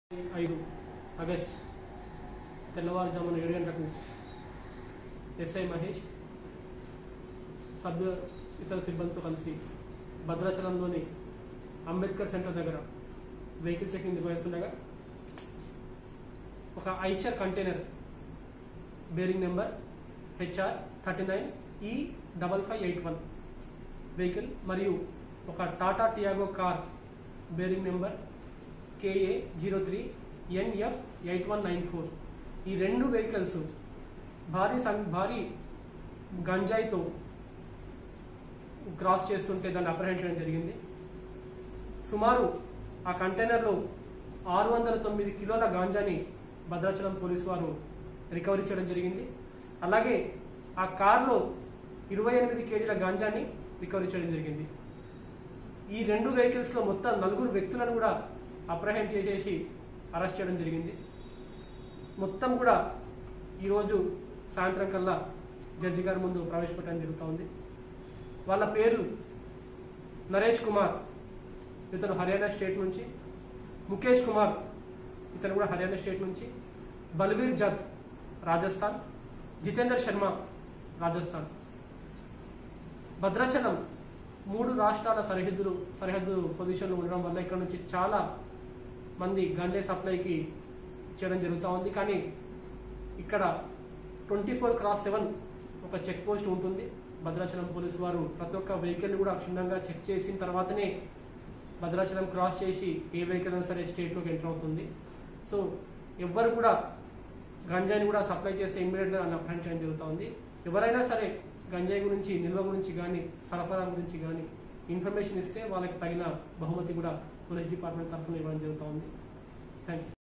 ఐదు ఆగస్ట్ తెల్లవారుజామున ఏడు గంటలకు ఎస్ఐ మహేష్ సభ్యుల ఇతర సిబ్బందితో కలిసి భద్రాచలంలోని అంబేద్కర్ సెంటర్ దగ్గర వెహికల్ చెకింగ్ నిర్వహిస్తుండగా ఒక Eicher container bearing number HR thirty nine E double five eight one vehicle మరియు ఒక Tata Tiago car bearing number KA zero three NF eight one nine four ఈ రెండు వెహికల్స్ భారీ సం భారీ గంజాయితో క్రాస్ చేస్తుంటే దాన్ని అప్రహెండ్ చేయడం జరిగింది సుమారు ఆ కంటైనర్లో ఆరు వందల తొమ్మిది కిలోల గాంజాని భద్రాచలం పోలీసు వారు రికవరీ చేయడం జరిగింది అలాగే ఆ కార్లో ఇరవై ఎనిమిది కేజీల గాంజాని రికవరీ చేయడం జరిగింది ఈ రెండు వెహికల్స్ లో మొత్తం నలుగురు వ్యక్తులను కూడా అప్రహెండ్ చేసేసి అరెస్ట్ చేయడం జరిగింది మొత్తం కూడా ఈరోజు సాయంత్రం కల్లా జడ్జి గారి ముందు ప్రవేశపెట్టడం జరుగుతూ ఉంది వాళ్ళ పేర్లు నరేష్ కుమార్ ఇతను హర్యానా స్టేట్ నుంచి ముఖేష్ కుమార్ ఇతను కూడా హర్యానా స్టేట్ నుంచి బల్వీర్ జత్ రాజస్థాన్ జితేందర్ శర్మ రాజస్థాన్ భద్రాచలం మూడు రాష్ట్రాల సరిహద్దులు సరిహద్దు పొజిషన్లో ఉండడం వల్ల ఇక్కడ నుంచి చాలా మంది గంజాయి సప్లైకి చేయడం జరుగుతూ ఉంది కానీ ఇక్కడ ట్వంటీ ఫోర్ క్రాస్ సెవెన్ ఒక చెక్ పోస్ట్ ఉంటుంది భద్రాచలం పోలీసు వారు ప్రతి ఒక్క వెహికల్ కూడా క్షుణ్ణంగా చెక్ చేసిన తర్వాతనే భద్రాచలం క్రాస్ చేసి ఏ వెహికల్ అయినా సరే స్టేట్లోకి ఎంటర్ అవుతుంది సో ఎవ్వరు కూడా గంజాయిని కూడా సప్లై చేస్తే ఇమ్మీడియట్గా దాన్ని అప్రహెండ్ చేయడం జరుగుతుంది ఎవరైనా సరే గంజాయి గురించి నిల్వ గురించి కానీ సరఫరా గురించి కానీ ఇన్ఫర్మేషన్ ఇస్తే వాళ్ళకి తగిన బహుమతి కూడా పోలీస్ డిపార్ట్మెంట్ తరఫున ఇవ్వడం జరుగుతూ ఉంది థ్యాంక్ యూ